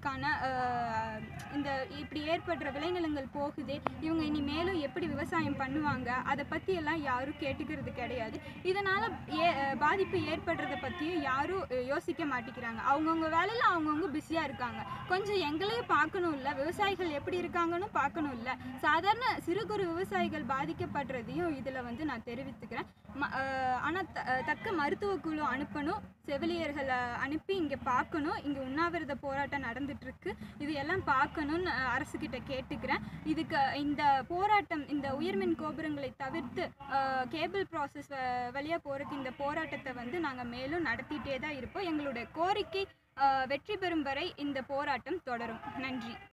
விவசாயிகளுக்கான அஹ், இந்த இப்படி ஏற்படுற விளைநிலங்கள் போகுதே இவங்க இனி மேலும் எப்படி விவசாயம் பண்ணுவாங்க அதை பற்றி எல்லாம் யாரும் கேட்டுக்கிறது கிடையாது இதனால் ஏ அஹ், பாதிப்பு ஏற்படுறத பற்றியும் யாரும் அஹ், யோசிக்க மாட்டேங்கிறாங்க அவங்கவுங்க வேலையில் அவங்கவுங்க பிஸியாக இருக்காங்க கொஞ்சம் எங்களையும் பார்க்கணும் இல்லை விவசாயிகள் எப்படி இருக்காங்கன்னு பார்க்கணும் இல்லை சாதாரண சிறு குறு விவசாயிகள் பாதிக்கப்படுறதையும் இதில் வந்து நான் தெரிவித்துக்கிறேன் ம ஆனால் த தக்க மருத்துவ குழு அனுப்பணும் செவிலியர்களை அனுப்பி இங்கே பார்க்கணும் இங்கே உண்ணாவிரத போராட்டம் நடந்துட்டு இருக்கு இது எல்லாம் பார்க்கணும்னு அஹ், அரசுகிட்ட கேட்டுக்கிறேன் இதுக்கு இந்த போராட்டம் இந்த உயர்மின் கோபுரங்களை தவிர்த்து அஹ், கேபிள் ப்ராசஸ் வழியாக போகிறதுக்கு இந்த போராட்டத்தை வந்து நாங்கள் மேலும் நடத்திட்டே தான் இருப்போம் எங்களுடைய கோரிக்கை அஹ், வெற்றி பெறும் வரை இந்த போராட்டம் தொடரும் நன்றி